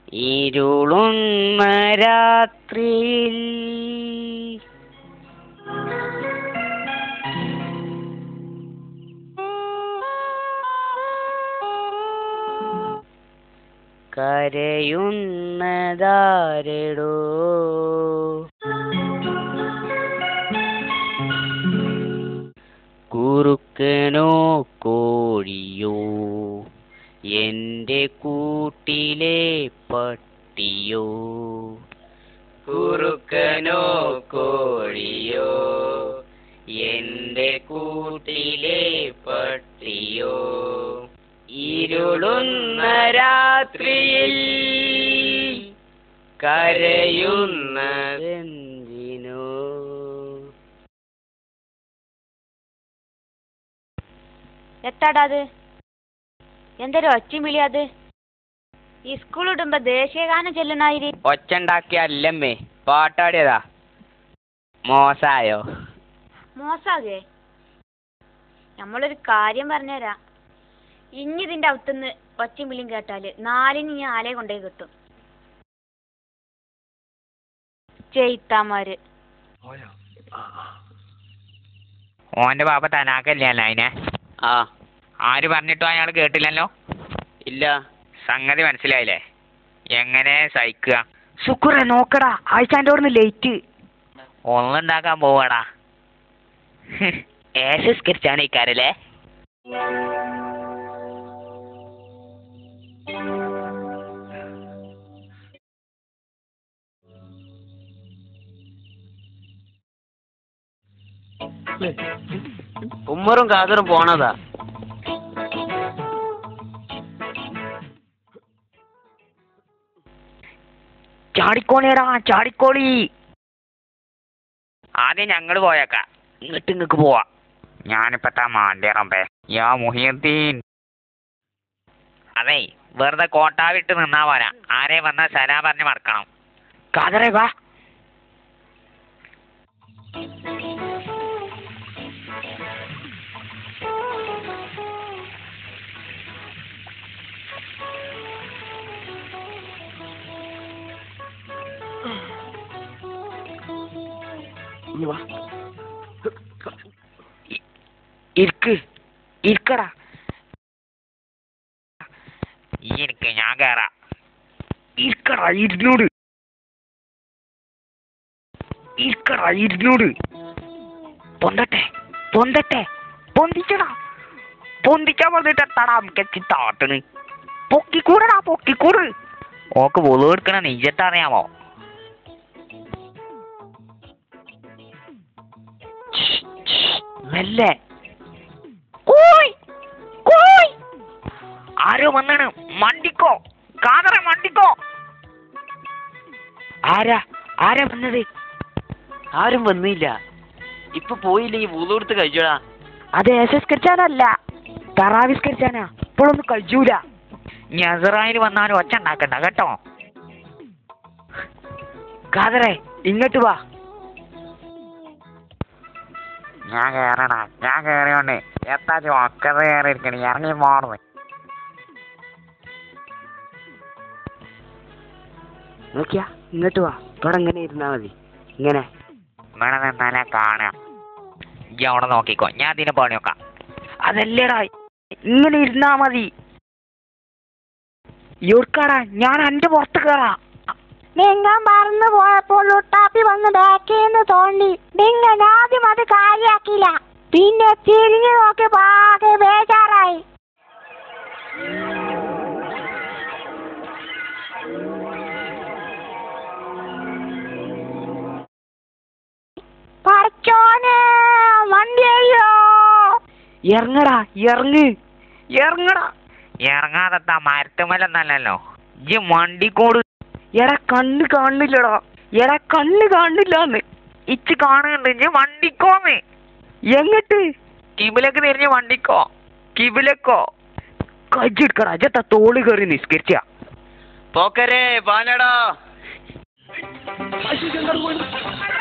ഇരുളുന്ന രാത്രിയിൽ കരയുന്നതാരടോ കുറുക്കനോ കോഴിയോ എന്റെ കൂട്ടിലെ പട്ടിയോ കുറുക്കനോ കോഴിയോ എന്റെ കൂട്ടിലെ പട്ടിയോ ഇരുളുന്ന രാത്രിയിൽ കരയുന്നതെന്തിനോ എത്താടാ അത് എന്തൊരു ഒച്ചയും വിളി അത് ഈ സ്കൂൾ ഇടുമ്പോ ദേശീയഗാനം ചെല്ലണായിരി ഒച്ചുണ്ടാക്കിയ അല്ലമ്മേ പാട്ടാടിയതാ മോശായോ മോശാകേ നമ്മളൊരു കാര്യം പറഞ്ഞുതരാം ഇനി ഇതിന്റെ അകത്തുനിന്ന് ഒച്ചയും വിളിയും കേട്ടാല് നാലിന് ഞാൻ ആലയെ കൊണ്ടുപോയി കിട്ടും ചെയ്ത്താമാര് ഓന്റെ ബാപ്പ തനാക്കല്ലേ അതിനെ ആ ആര് പറഞ്ഞിട്ടോ അയാൾ കേട്ടില്ലല്ലോ ഇല്ല സംഗതി മനസ്സിലായില്ലേ എങ്ങനെ സഹിക്കുക ശുക്ര നോക്കടാ ആഴ്ചാൻ്റെ ഓർന്ന് ലേറ്റ് ഒന്നുണ്ടാക്കാൻ പോവാടാ ഏസസ്കരിച്ചാണ് ഇക്കാരല്ലേ ഉമ്മറും കാതറും പോണതാ ചാടിക്കോളിയടാ ചാടിക്കോളി ആദ്യം ഞങ്ങൾ പോയേക്കാം ഇങ്ങോട്ട് ഇങ്ങക്ക് പോവാ ഞാനിപ്പത്താ മാണ്ടിയറമ്പേ യാ മുഹിയുദ്ദീൻ അതെ വെറുതെ കോട്ടാവിട്ട് നിന്നാ പോരാ ആരെ വന്നാ സലാം പറഞ്ഞ് മറക്കണം കാതറേ വാ ഇനി വാ ഇ- ഇരിക്ക് ഇരിക്കടാ ഈ എനിക്ക് ഞാൻ കേറാം ഇരിക്കടാ ഇരുന്നൂറ് ഇരിക്കടാ ഇരുന്നൂറ് പൊന്തട്ടെ പൊന്തട്ടെ പൊന്തിച്ചടാ പൊന്തിച്ചാ പറഞ്ഞിട്ട് എത്താടാ നമുക്ക് താട്ടണ് പൊക്കിക്കൂടടാ പൊക്കിക്കൂട് ഓക്ക് പൊളു എടുക്കണ നെയ്യത്തറിയാമോ മെല്ലെ കോയ് കോയ് ആരോ വന്നാണ് മണ്ടിക്കോ കാതറ മണ്ടിക്കോ ആരാ ആരാ വന്നത് ആരും വന്നില്ല ഇപ്പൊ പോയില്ലെങ്കിൽ പൂതോടുത്ത് കഴിച്ചോടാ അത് ഏസസ്കരിച്ചാനല്ല തറാവിസ്കരിച്ചാനാ ഇപ്പോഴൊന്നും കഴിച്ചൂല ഞസറായിൽ വന്നാലും ഒച്ച ഉണ്ടാക്കണ്ട കേട്ടോ കാതറേ ഇങ്ങോട്ട് വാ ഞാൻ കേറണ ഞാൻ കേറിയോണ്ട് എത്താ ചൊക്കത് കയറിയിരിക്കണ ഇറങ്ങി പോണത് നോക്കിയാ ഇങ്ങോട്ട് വാ ഇവിടെ ഇങ്ങനെ ഇരുന്നാ മതി ഇങ്ങനെ ഇവിടെ നിന്നാലേ കാണാം ഇജ്ജ് അവിടെ നോക്കിക്കോ ഞാൻ അതിനെ പണി നോക്കാം അതല്ലേടാ ഇങ്ങനെ ഇരുന്നാ മതി യോർക്കാടാ ഞാൻ എന്റെ പുറത്ത് കയറാ നിങ്ങൾ മറന്നു പോയപ്പോൾ ലുട്ടാപ്പി വന്ന് ബാക്കിന്ന് തോണ്ടി നിങ്ങൾ ആദ്യം അത് കാര്യാക്കില്ല പിന്നെ തിരിഞ്ഞു നോക്കി പാകെ ബേജാറായി പറച്ചോനെ വണ്ടിയല്ലോ ഇറങ്ങടാ ഇറങ്ങ് ഇറങ്ങടാ ഇറങ്ങാതെത്താ മരത്തുമലൊന്നല്ലല്ലോ ഇജ്ജ് മണ്ടിക്കോട് എടാ കണ്ണ് കാണില്ലടാ എടാ കണ്ണ് കാണില്ലാന്ന് ഇച്ച് കാണുന്നുണ്ട് ഇജ്ജ് വണ്ടിക്കോന്ന് എങ്ങട്ട് കിബിലേക്ക് തിരിഞ്ഞ് വണ്ടിക്കോ കിബിലക്കോ കജ്ജെടുക്കടാ അജത്ത തോള് കയറി നിസ്കരിച്ച പോക്കരെ പാലടാ അശോക്